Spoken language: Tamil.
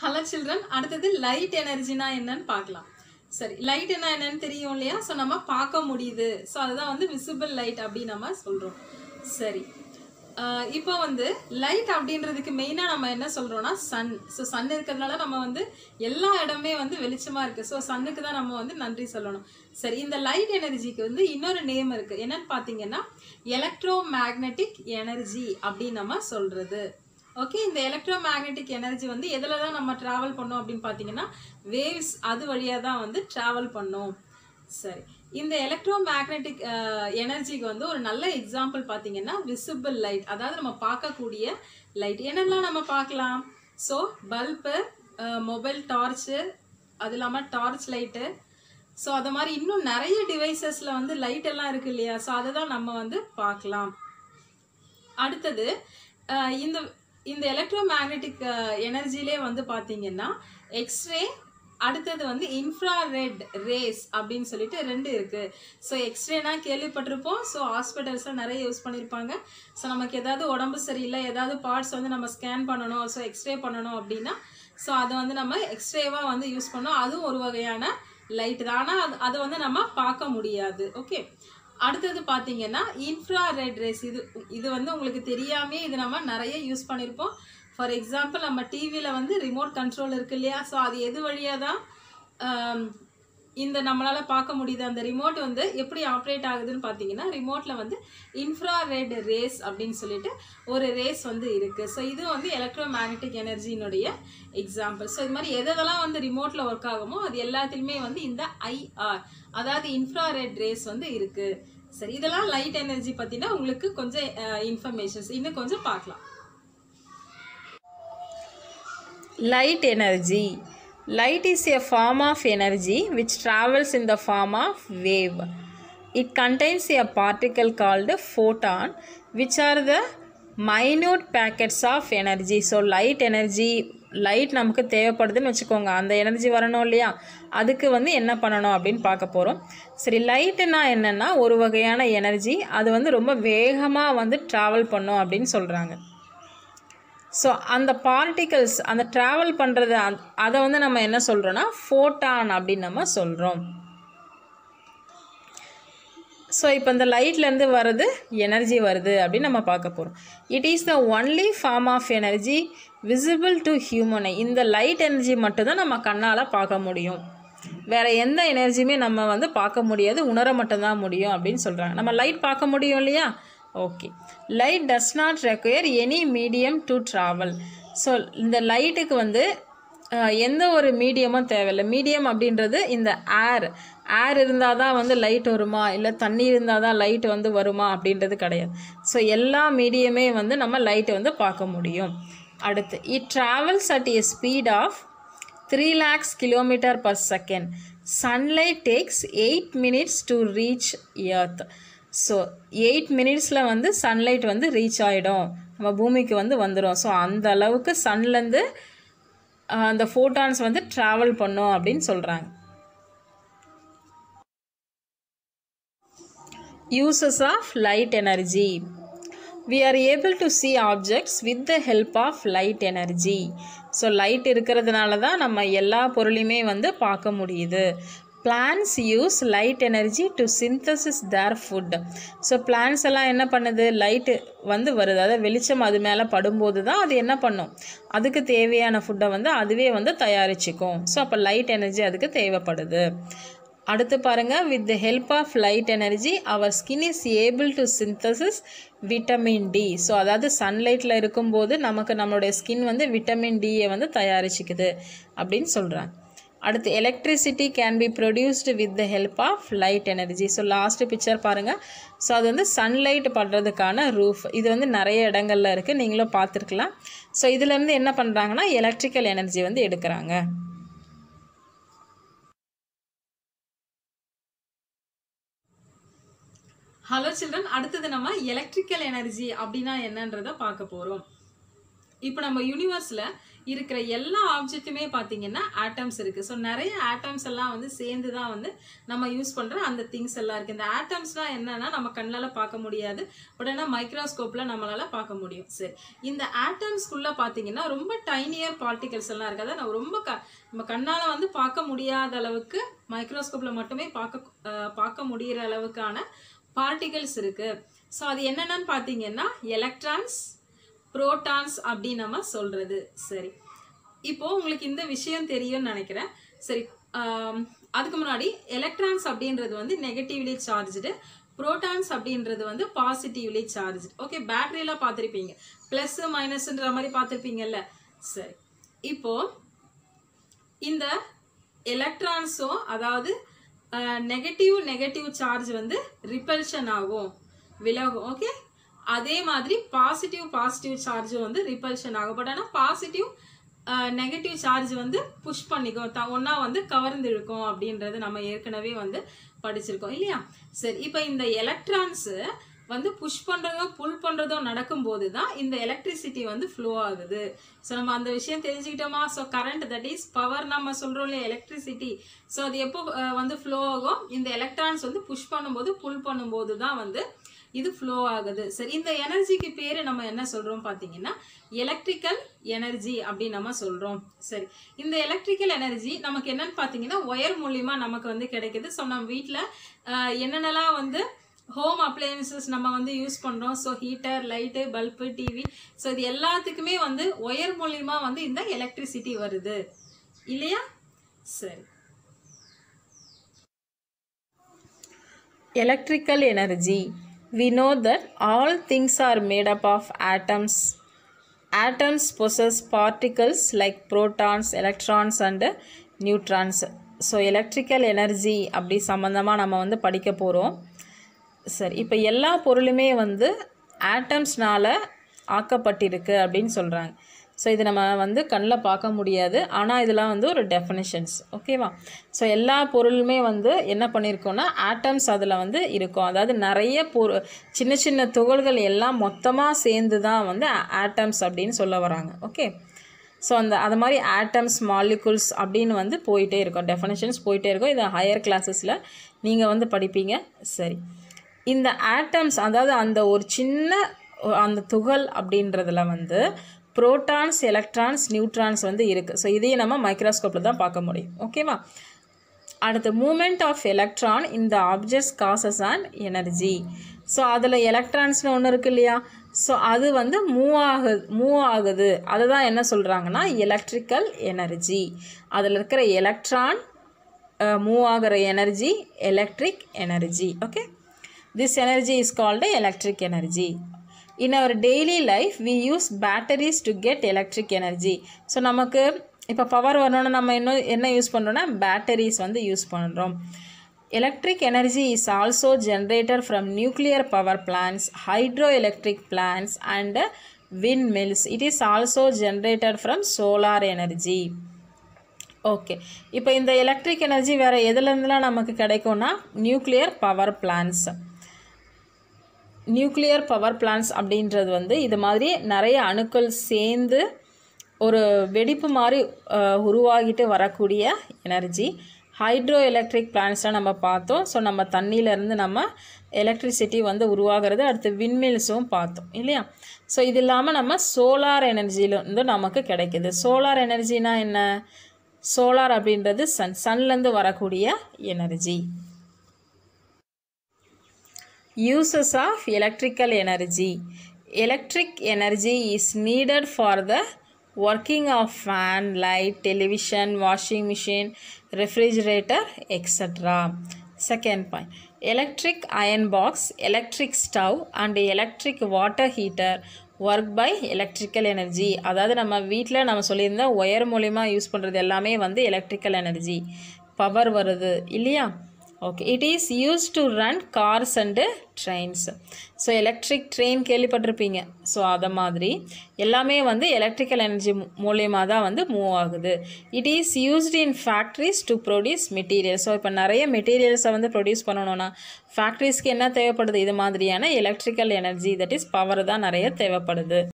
ஹலோ சில்ட்ரன் அடுத்தது லைட் எனர்ஜினா என்னன்னு பார்க்கலாம் சரி லைட் என்ன என்னன்னு தெரியும் இல்லையா ஸோ நம்ம பார்க்க முடியுது ஸோ அதுதான் வந்து விசிபிள் லைட் அப்படின்னு நம்ம சொல்கிறோம் சரி ஆஹ் இப்போ வந்து லைட் அப்படின்றதுக்கு மெயினாக நம்ம என்ன சொல்கிறோம்னா சன் ஸோ சன் இருக்கிறதுனால நம்ம வந்து எல்லா இடமே வந்து வெளிச்சமாக இருக்குது ஸோ சன்னுக்கு தான் நம்ம வந்து நன்றி சொல்லணும் சரி இந்த லைட் எனர்ஜிக்கு வந்து இன்னொரு நேம் இருக்குது என்னன்னு பார்த்தீங்கன்னா எலக்ட்ரோ மேக்னெட்டிக் எனர்ஜி அப்படின்னு நம்ம சொல்கிறது ஓகே இந்த எலக்ட்ரோ மேக்னெட்டிக் எனர்ஜி வந்து எதில் தான் நம்ம ட்ராவல் பண்ணோம் அப்படின்னு பார்த்தீங்கன்னா வேவ்ஸ் அது வழியாக தான் வந்து ட்ராவல் பண்ணோம் சரி இந்த எலக்ட்ரோ மேக்னெட்டிக் எனர்ஜிக்கு வந்து ஒரு நல்ல எக்ஸாம்பிள் பார்த்தீங்கன்னா விசிபிள் லைட் அதாவது நம்ம பார்க்கக்கூடிய லைட் என்னெல்லாம் நம்ம பார்க்கலாம் ஸோ பல்பு மொபைல் டார்ச்சு அது இல்லாமல் டார்ச் லைட்டு ஸோ அது மாதிரி இன்னும் நிறைய டிவைசஸில் வந்து லைட் எல்லாம் இருக்கு இல்லையா ஸோ அதை தான் நம்ம வந்து பார்க்கலாம் அடுத்தது அஹ் இந்த இந்த எலக்ட்ரோ மேக்னெட்டிக் எனர்ஜிலே வந்து பார்த்தீங்கன்னா எக்ஸ்ரே அடுத்தது வந்து இன்ஃப்ராரெட் ரேஸ் அப்படின்னு சொல்லிட்டு ரெண்டு இருக்குது ஸோ எக்ஸ்ரேனா கேள்விப்பட்டிருப்போம் ஸோ ஹாஸ்பிட்டல்ஸில் நிறைய யூஸ் பண்ணியிருப்பாங்க ஸோ நமக்கு ஏதாவது உடம்பு சரியில்லை ஏதாவது பார்ட்ஸ் வந்து நம்ம ஸ்கேன் பண்ணணும் ஸோ எக்ஸ்ரே பண்ணணும் அப்படின்னா ஸோ அதை வந்து நம்ம எக்ஸ்ரேவாக வந்து யூஸ் பண்ணோம் அதுவும் ஒரு வகையான லைட் தான் ஆனால் அது அதை வந்து நம்ம பார்க்க முடியாது ஓகே அடுத்தது பார்த்தீங்கன்னா இன்ஃப்ராரெட் ரேஸ் இது இது வந்து உங்களுக்கு தெரியாமே இது நம்ம நிறைய யூஸ் பண்ணியிருப்போம் ஃபார் எக்ஸாம்பிள் நம்ம டிவியில் வந்து ரிமோட் கண்ட்ரோல் இருக்கு இல்லையா ஸோ அது எது வழியாக தான் ஆம், இந்த நம்மளால் பார்க்க முடியுது அந்த ரிமோட் வந்து எப்படி ஆப்ரேட் ஆகுதுன்னு பார்த்தீங்கன்னா ரிமோட்டில் வந்து இன்ஃப்ராரெட் ரேஸ் அப்படின்னு சொல்லிட்டு ஒரு ரேஸ் வந்து இருக்குது ஸோ இது வந்து எலக்ட்ரோ மேக்னெட்டிக் எனர்ஜியினுடைய எக்ஸாம்பிள் ஸோ இது மாதிரி எதெல்லாம் வந்து ரிமோட்டில் ஒர்க் ஆகுமோ அது எல்லாத்துலேயுமே வந்து இந்த ஐஆர் அதாவது இன்ஃப்ராரெட் ரேஸ் வந்து இருக்குது சரி இதெல்லாம் லைட் எனர்ஜி பற்றினா உங்களுக்கு கொஞ்சம் இன்ஃபர்மேஷன்ஸ் இன்னும் கொஞ்சம் பார்க்கலாம் Light energy. Light is a form of energy which travels in the form of wave. It contains a particle called photon, which are the minute packets of energy. So, light energy light நமக்கு தேவைப்படுதுன்னு வச்சுக்கோங்க அந்த எனர்ஜி வரணும் இல்லையா அதுக்கு வந்து என்ன பண்ணணும் அப்படின்னு பார்க்க போகிறோம் சரி லைட்டுனா என்னென்னா ஒரு வகையான எனர்ஜி அது வந்து ரொம்ப வேகமாக வந்து ட்ராவல் பண்ணும் அப்படின்னு சொல்கிறாங்க ஸோ அந்த பார்ட்டிகல்ஸ் அந்த ட்ராவல் பண்ணுறது அதை வந்து நம்ம என்ன சொல்கிறோன்னா ஃபோட்டான் அப்படின்னு நம்ம சொல்கிறோம் ஸோ இப்போ இந்த லைட்லேருந்து வர்றது எனர்ஜி வருது அப்படின்னு நம்ம பார்க்க போகிறோம் it is the only form of energy visible to ஹியூமனை இந்த லைட் எனர்ஜி மட்டும்தான் நம்ம கண்ணால் பார்க்க முடியும் வேறு எந்த எனர்ஜியுமே நம்ம வந்து பார்க்க முடியாது உணர மட்டும்தான் முடியும் அப்படின்னு சொல்கிறாங்க நம்ம லைட் பார்க்க முடியும் இல்லையா okay light does not require any medium to travel so இந்த லைட்டுக்கு வந்து அஹ், எந்த ஒரு மீடியமும் தேவையில்லை மீடியம் அப்படின்றது இந்த ஏர் ஏர் இருந்தால் தான் வந்து லைட் வருமா இல்லை தண்ணி இருந்தால் தான் லைட் வந்து வருமா அப்படின்றது கிடையாது ஸோ எல்லா மீடியமே வந்து நம்ம லைட்டை வந்து பார்க்க முடியும் அடுத்து it travels at a speed of three lakhs kilometre per second sunlight takes eight minutes to reach earth so eight மினிட்ஸில் வந்து சன்லைட் வந்து ரீச் ஆகிடும் நம்ம பூமிக்கு வந்து வந்துடும் ஸோ அந்த அளவுக்கு சன்லேருந்து அந்த ஃபோட்டான்ஸ் வந்து ட்ராவல் பண்ணும் அப்படின்னு சொல்கிறாங்க uses of light energy we are able to see objects with the help of light energy so light இருக்கிறதுனால தான் நம்ம எல்லா பொருளையுமே வந்து பார்க்க முடியுது plants use light energy to synthesis their food so plants எல்லாம் என்ன பண்ணுது லைட்டு வந்து வருது அதாவது வெளிச்சம் அது மேலே படும்போது தான் அது என்ன பண்ணும் அதுக்கு தேவையான ஃபுட்டை வந்து அதுவே வந்து தயாரிச்சுக்கும் ஸோ அப்போ லைட் எனர்ஜி அதுக்கு தேவைப்படுது அடுத்து பாருங்க with the help of light energy our skin is able to synthesis vitamin D so அதாவது சன்லைட்டில் இருக்கும்போது நமக்கு நம்மளுடைய ஸ்கின் வந்து விட்டமின் டியை வந்து தயாரிச்சுக்குது அப்படின்னு சொல்கிறாங்க அடுத்து electricity can be produced with the help of light energy so last picture பாருங்கள் ஸோ அது வந்து சன்லைட் படுறதுக்கான ரூஃப் இது வந்து நிறைய இடங்கள்ல இருக்குது நீங்களும் பார்த்துருக்கலாம் ஸோ இதுலேருந்து என்ன பண்ணுறாங்கன்னா எலக்ட்ரிக்கல் எனர்ஜி வந்து எடுக்கிறாங்க ஹலோ சில்ட்ரன் அடுத்தது நம்ம எலக்ட்ரிக்கல் எனர்ஜி அப்படின்னா என்னன்றதை பார்க்க போகிறோம் இப்போ நம்ம யூனிவர்ஸில் இருக்கிற எல்லா ஆப்ஜெக்ட்டுமே பார்த்தீங்கன்னா ஆட்டம்ஸ் இருக்குது ஸோ நிறைய ஆட்டம்ஸ் எல்லாம் வந்து சேர்ந்து தான் வந்து நம்ம யூஸ் பண்ணுற அந்த திங்ஸ் எல்லாம் இருக்குது இந்த ஆட்டம்ஸ்லாம் என்னன்னா நம்ம கண்ணால் பார்க்க முடியாது பட் ஆனால் மைக்ரோஸ்கோப்பில் நம்மளால் பார்க்க முடியும் சரி இந்த ஆட்டம்ஸ்குள்ளே பார்த்தீங்கன்னா ரொம்ப டைனியர் பார்ட்டிகல்ஸ் எல்லாம் இருக்குது அதாவது நம்ம ரொம்ப க நம்ம கண்ணால் வந்து பார்க்க முடியாத அளவுக்கு மைக்ரோஸ்கோப்பில் மட்டுமே பார்க்க அஹ், பார்க்க முடியிற அளவுக்கான பார்ட்டிகல்ஸ் இருக்குது ஸோ அது என்னென்னு பார்த்தீங்கன்னா எலக்ட்ரான்ஸ் புரோட்டான்ஸ் அப்படின்னு நம்ம சொல்றது சரி இப்போ உங்களுக்கு இந்த விஷயம் தெரியும்னு நினைக்கிறேன் சரி ஆம், அதுக்கு முன்னாடி எலக்ட்ரான்ஸ் அப்படின்றது வந்து நெகட்டிவ்லி சார்ஜ்டு புரோட்டான்ஸ் அப்படின்றது வந்து பாசிட்டிவ்லி சார்ஜ் ஓகே பேட்டரியெல்லாம் பார்த்துருப்பீங்க ப்ளஸ் மைனஸ்ன்ற மாதிரி பார்த்துருப்பீங்கல்ல சரி இப்போ இந்த எலக்ட்ரான்ஸும் அதாவது நெகட்டிவ் நெகட்டிவ் சார்ஜ் வந்து ரிப்பல்ஷன் ஆகும் விலகும் ஓகே அதே மாதிரி பாசிட்டிவ் பாசிட்டிவ் சார்ஜும் வந்து ரிப்பல்ஷன் ஆகும் பட் ஆனால் பாசிட்டிவ் நெகட்டிவ் சார்ஜ் வந்து புஷ் பண்ணிக்கும் த ஒன்றா வந்து கவர்ந்து இழுக்கும் அப்படின்றது நம்ம ஏற்கனவே வந்து படிச்சிருக்கோம் இல்லையா சரி இப்போ இந்த எலக்ட்ரான்ஸு வந்து புஷ் பண்ணுறதும் புல் பண்ணுறதும் நடக்கும்போது தான் இந்த எலக்ட்ரிசிட்டி வந்து ஃப்ளோ ஆகுது ஸோ நம்ம அந்த விஷயம் தெரிஞ்சுக்கிட்டோமா so current that is power நம்ம சொல்கிறோம் இல்லையா எலக்ட்ரிசிட்டி ஸோ அது எப்போ அஹ், வந்து ஃப்ளோ ஆகும் இந்த எலக்ட்ரான்ஸ் வந்து புஷ் பண்ணும்போது புல் பண்ணும்போது தான் வந்து இது ஃப்ளோ ஆகுது சரி இந்த எனர்ஜிக்கு பேர் நம்ம என்ன சொல்கிறோம் பார்த்தீங்கன்னா எலக்ட்ரிக்கல் எனர்ஜி அப்படின்னு நம்ம சொல்கிறோம் சரி இந்த எலக்ட்ரிக்கல் எனர்ஜி நமக்கு என்னன்னு பார்த்தீங்கன்னா ஒயர் மூலியமா நமக்கு வந்து கிடைக்குது ஸோ நம்ம வீட்டில் என்னென்னலாம் வந்து ஹோம் அப்ளையன்சஸ் நம்ம வந்து யூஸ் பண்ணுறோம் so heater light bulb TV so இது எல்லாத்துக்குமே வந்து ஒயர் மூலியமா வந்து இந்த எலக்ட்ரிசிட்டி வருது இல்லையா சரி electrical energy we know that all things are made up of atoms atoms possess particles like protons electrons and neutrons so electrical energy அப்படி சம்மந்தமாக நம்ம வந்து படிக்க போகிறோம் சரி இப்போ எல்லா பொருளுமே வந்து ஆட்டம்ஸ்னால ஆக்கப்பட்டிருக்கு அப்படின்னு சொல்கிறாங்க ஸோ இது நம்ம வந்து கண்ணில் பார்க்க முடியாது ஆனால் இதெல்லாம் வந்து ஒரு டெஃபினிஷன்ஸ் ஓகேவா ஸோ எல்லா பொருளுமே வந்து என்ன பண்ணியிருக்கோம்னா ஆட்டம்ஸ் அதில் வந்து இருக்கும் அதாவது நிறைய பொரு சின்ன சின்ன துகள்கள் எல்லாம் மொத்தமாக சேர்ந்து தான் வந்து ஆட்டம்ஸ் அப்படின்னு சொல்ல வராங்க ஓகே ஸோ அந்த அது மாதிரி ஆட்டம்ஸ் மாலிகுல்ஸ் அப்படின்னு வந்து போயிட்டே இருக்கும் டெஃபனிஷன்ஸ் போயிட்டே இருக்கும் இது ஹையர் கிளாஸஸில் நீங்கள் வந்து படிப்பீங்க சரி இந்த ஆட்டம்ஸ் அதாவது அந்த ஒரு சின்ன ஒ- அந்த துகள் அப்படின்றதுல வந்து புரோட்டான்ஸ் எலக்ட்ரான்ஸ் நியூட்ரான்ஸ் வந்து இருக்குது ஸோ இதையும் நம்ம மைக்ரோஸ்கோப்பில் தான் பார்க்க முடியும் ஓகேவா அடுத்து மூமெண்ட் ஆஃப் எலக்ட்ரான் இந்த objects causes and energy so அதில் எலக்ட்ரான்ஸ்னு ஒன்று இருக்கு இல்லையா ஸோ அது வந்து மூவ் ஆகுது மூவ் ஆகுது அதை தான் என்ன சொல்கிறாங்கன்னா எலக்ட்ரிக்கல் எனர்ஜி அதில் இருக்கிற எலக்ட்ரான் மூவ் ஆகிற energy electric energy okay this energy is called electric energy in our daily life we use batteries to get electric energy so நமக்கு இப்போ பவர் வரணும்னு நம்ம இன்னும் என்ன யூஸ் பண்ணுறோம்னா பேட்டரிஸ் வந்து யூஸ் பண்ணுறோம் electric energy is also generated from nuclear power plants hydroelectric plants and windmills it is also generated from solar energy okay இப்போ இந்த எலக்ட்ரிக் எனர்ஜி வேறு எதுலேருந்துலாம் நமக்கு கிடைக்கும்னா nuclear power plants nuclear power plants அப்படின்றது வந்து இது மாதிரி நிறைய அணுக்கள் சேர்ந்து ஒரு வெடிப்பு மாதிரி அஹ், உருவாகிட்டு வரக்கூடிய எனர்ஜி ஹைட்ரோ எலக்ட்ரிக் பிளான்ஸ்லாம் நம்ம பார்த்தோம் ஸோ நம்ம தண்ணியிலேருந்து நம்ம எலக்ட்ரிசிட்டி வந்து உருவாகிறது அடுத்து விண்மில்ஸும் பார்த்தோம் இல்லையா ஸோ இது இல்லாமல் நம்ம சோலார் எனர்ஜிலேருந்து நமக்கு கிடைக்குது சோலார் எனர்ஜினா என்ன சோலார் அப்படின்றது சன் சன்லேருந்து வரக்கூடிய energy uses of electrical energy electric energy is needed for the working of fan light television washing machine refrigerator etc second point electric iron box electric stove and electric water heater work by electrical energy அதாவது நம்ம வீட்டில் நம்ம சொல்லியிருந்தோம் ஒயர் மூலிமா யூஸ் பண்ணுறது எல்லாமே வந்து எலக்ட்ரிக்கல் எனர்ஜி பவர் வருது இல்லையா okay it is use to run cars and trains so electric train கேள்விப்பட்டிருப்பீங்க ஸோ அதை மாதிரி எல்லாமே வந்து எலக்ட்ரிக்கல் எனர்ஜி மூலியமாக தான் வந்து மூவ் ஆகுது it is used in factories to produce material so இப்போ நிறைய மெட்டீரியல்ஸை வந்து ப்ரொடியூஸ் பண்ணணும்னா ஃபேக்ட்ரிஸ்க்கு என்ன தேவைப்படுது இது மாதிரியான electrical energy that is power தான் நிறைய தேவைப்படுது